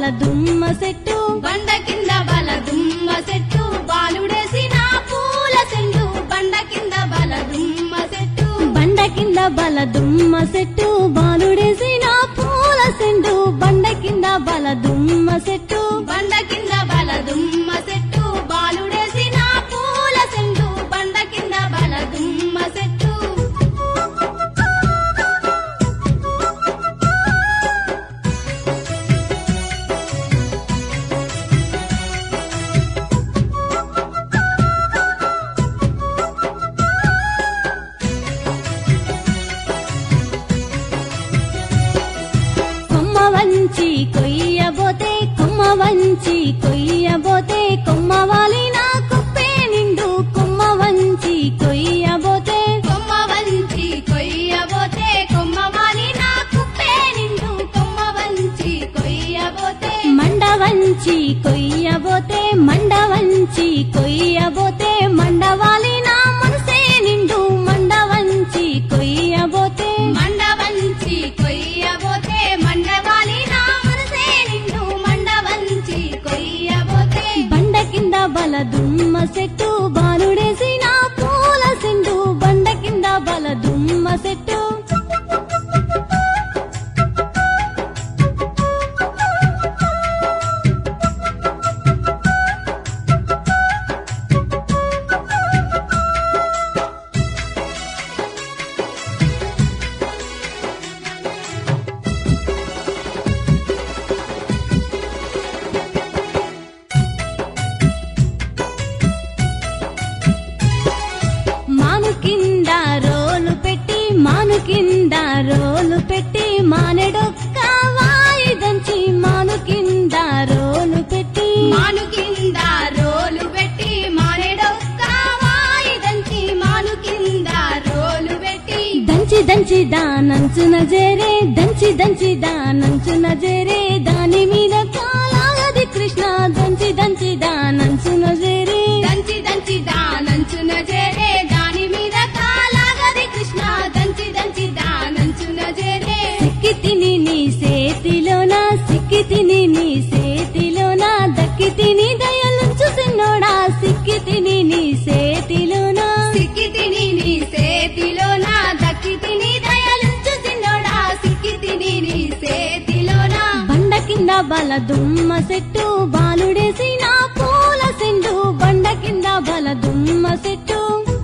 దుమ్మ చెట్టు బండ కింద బల దుమ్మ చెట్టు బాలుడేసిన పూల చెండు బండ కింద బల దుమ్మ చెట్టు బండ కింద బల దుమ్మ చెట్టు బాలుడేసిన పూల సెండు బండ కింద బల దుమ్మ చెట్టు బండ కింద బల దుమ్మ చెట్టు బాలుడేసిన పూల చెండు బండ కింద బల దుమ్మ చెట్టు కొమ్మ వంచి కొయ్యబోతే కొమ్మ వంచి కొయ్యబోతే కొమ్మ వాలిన కుప్పే నిండు కొమ్మ వంచి కొయ్యబోతే కొమ్మ వంచి కొయ్యబోతే కొమ్మ వాలి నా కుప్పే నిండు కొమ్మ వంచి కొయ్యబోతే మండ వంచి కొయ్యబోతే మండ వంచి కొయ్యబోతే మండ వాలిన మనసే నిండు మండ వంచి కొయ్యబోతే మండ వంచి కొయ్యబోతే మండ వాలి నా మనసే నిండు మండ వంచి కొయ్యబోతే బండ కింద బల దుమ్మ చెట్టు బాలుడేసిన పూల సిండు బండ కింద బల దుమ్మ చెట్టు మాను కింద రోలు పెట్టి మాను కింద రోలు పెట్టి మానెడొక్క వాయి దంచి మాను కింద రోలు పెట్టి మాను కింద రోలు పెట్టి మానేడొక్క వాయిదంచి మాను కింద రోలు పెట్టి దంచి దంచి దానంచున జేరే దంచి దంచి దానంచున జేరే దాని మీద కాలాగది కృష్ణ దంచి దంచి దానంచున జేరే దంచి దంచి దానంచున చేరే దాని మీద కాలాగది కృష్ణ దంచి దంచి దానంచున చేరే సిక్కి తిని నీ సేతిలోన సిక్కి తిని నీ సేతిలోన దక్కి తిని దయలుంచు సిన్నోడా సిక్కి తిని నీ సేతిలోన సిక్కి తిని నీ సేతిలోన దక్కి తిని దయలుంచు సిన్నోడా సిక్కి తిని నీ సేతిలోన బండ కింద బల దుమ్మ చెట్టు బాలుడేసిన పూల సెండు బండ కింద బల దుమ్మ చెట్టు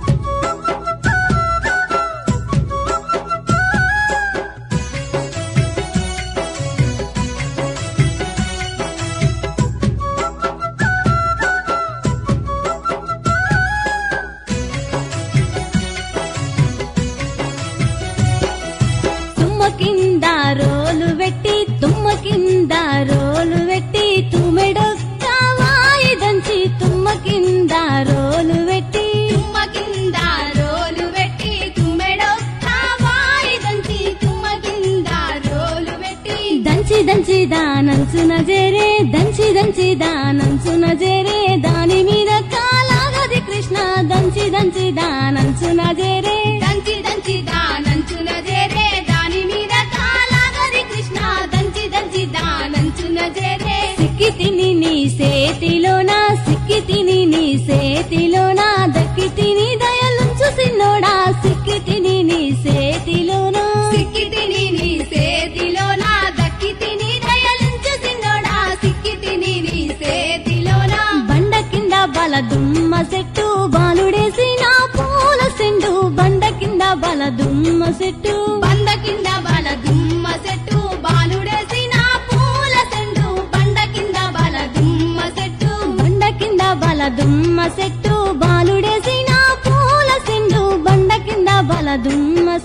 తుమ్మ కింద రోలు పెట్టి తుమ్మ కింద రోలు పెట్టి తుమ్మెడొక్క వాయి దంచి తుమ్మ కింద రోలు పెట్టి తుమ్మ కింద రోలు పెట్టి తుమ్మెడొక్క వాయిదంచి తుమ్మ కింద రోలు పెట్టి దంచి దంచి దానంచున జేరే దంచి దంచి దానంచున జేరే దాని మీద కాలాగది కృష్ణ దంచి దంచి దానంచున జేరే దంచి దంచి దానంచున చేరే దాని మీద కాలాగది కృష్ణ దంచి దంచి దానంచున చేరే సిక్కి తిని నీ సేతిలోన సిక్కి తిని నీ సేతిలోన దక్కి తిని దయలుంచు సిన్నోడా సిక్కి తిని నీ సేతిలోన సిక్కి తిని నీ సేతిలోన దక్కి తిని దయలుంచు సిన్నోడా సిక్కి తిని నీ సేతిలోన బండ కింద బల దుమ్మ చెట్టు బాలుడేసిన పూల సెండు బండ కింద బల దుమ్మ చెట్టు బండ కింద బల దుమ్మ చెట్టు బాలుడేసిన పూల చెండు బండ కింద బల దుమ్మ చెట్టు బండ కింద బల దుమ్మ చెట్టు బాలుడేసిన పూల సెండు బండ కింద బల దుమ్మ